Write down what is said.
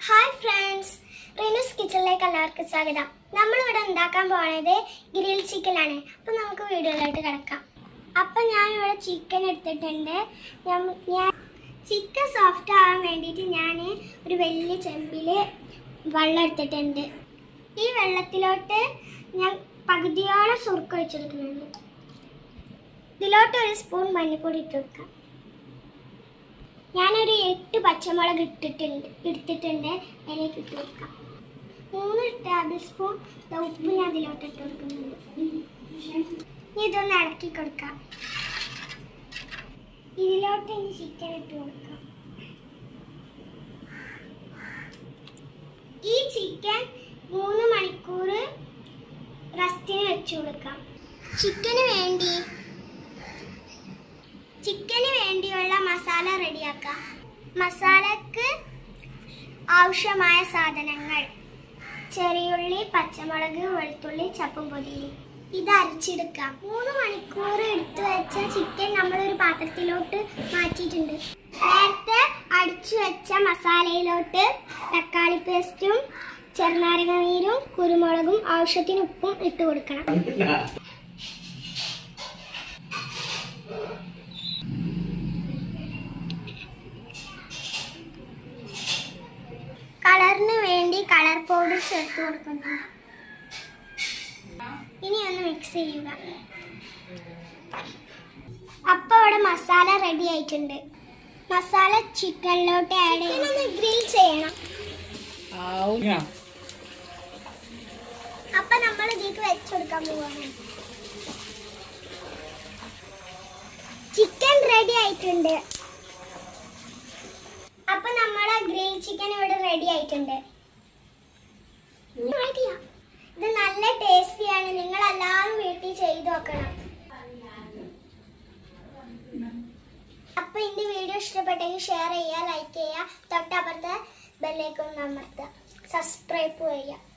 Hi friends റിനുസ് കിച്ചണിലേക്ക് എല്ലാവർക്കും സ്വാഗതം നമ്മളിവിടെ ഉണ്ടാക്കാൻ പോണത് ഗ്രിൽ ചിക്കൻ ആണ് അപ്പം നമുക്ക് വീഡിയോയിലോട്ട് കിടക്കാം അപ്പം ഞാൻ ഇവിടെ ചിക്കൻ എടുത്തിട്ടുണ്ട് ഞാൻ ഞാൻ ചിക്കൻ സോഫ്റ്റ് ആവാൻ വേണ്ടിയിട്ട് ഞാൻ ഒരു വലിയ ചെമ്പിൽ വെള്ളം എടുത്തിട്ടുണ്ട് ഈ വെള്ളത്തിലോട്ട് ഞാൻ പകുതിയോളം സുറുക്ക് ഒഴിച്ചെടുക്കുന്നുണ്ട് ഇതിലോട്ട് ഒരു സ്പൂൺ മഞ്ഞൾപ്പൊടി ഇട്ട് കൊടുക്കാം ഞാനൊരു എട്ട് പച്ചമുളക് ഇട്ടിട്ടുണ്ട് എടുത്തിട്ടുണ്ട് അതിലേക്ക് ഇട്ട് കൊടുക്കാം മൂന്ന് ടേബിൾ സ്പൂൺ ദാ ഉപ്പ് ഞാൻ അതിലോട്ട് ഇട്ട് കൊടുക്കുന്നുണ്ട് ഇനി ഇതൊന്ന് ഇളക്കി കൊടുക്കാം ഇതിലോട്ട് ഇനി ചിക്കൻ ഇട്ട് കൊടുക്കാം ഈ ചിക്കൻ മൂന്ന് മണിക്കൂർ റസ്റ്റിന് വെച്ച് കൊടുക്കാം ചിക്കന് വേണ്ടി ചിക്കന് വേണ്ടിയുള്ള മസാല റെഡിയാക്കാം മസാലക്ക് ആവശ്യമായ സാധനങ്ങൾ ചെറിയുള്ളി പച്ചമുളക് വെളുത്തുള്ളി ചപ്പും പൊതിരി ഇത് അരച്ചെടുക്കാം മൂന്ന് മണിക്കൂർ എടുത്തു വെച്ച ചിക്കൻ നമ്മളൊരു പാത്രത്തിലോട്ട് മാറ്റിയിട്ടുണ്ട് നേരത്തെ അടിച്ചു വെച്ച മസാലയിലോട്ട് തക്കാളി പേസ്റ്റും ചെറുനാരങ്ങ നീരും കുരുമുളകും ആവശ്യത്തിന് ഉപ്പും ഇട്ട് കൊടുക്കണം കളറിന് വേണ്ടി കളർ പൗഡർ ചേർത്ത് കൊടുക്കുന്നു ഇനി ഒന്ന് മിക്സ് ചെയ്യുക അപ്പൊ അവിടെ മസാല റെഡി ആയിട്ടുണ്ട് മസാല ചിക്കനിലോട്ട് ആഡ് ചെയ്ത് ഗ്രിൽ ചെയ്യണം അപ്പൊ നമ്മൾ ഇതിലേക്ക് വെച്ചുകൊടുക്കാൻ പോവാണ് ചിക്കൻ റെഡി ആയിട്ടുണ്ട് അപ്പൊ നമ്മളെ ഗ്രിൽ ചിക്കൻ ഇവിടെ റെഡി ആയിട്ടുണ്ട് ആയിട്ടില്ല. ഇത് നല്ല ടേസ്റ്റിയാണ് നിങ്ങൾ എല്ലാവരും വീട്ടിൽ ചെയ്ത് നോക്കണം അപ്പൊ എന്റെ വീഡിയോ ഇഷ്ടപ്പെട്ടെങ്കിൽ ഷെയർ ചെയ്യുക ലൈക്ക് ചെയ്യുക തൊട്ടപ്പുറത്തെ ബെല്ലേക്കൊന്ന് അമർത്തുക സബ്സ്ക്രൈബ് ചെയ്യുക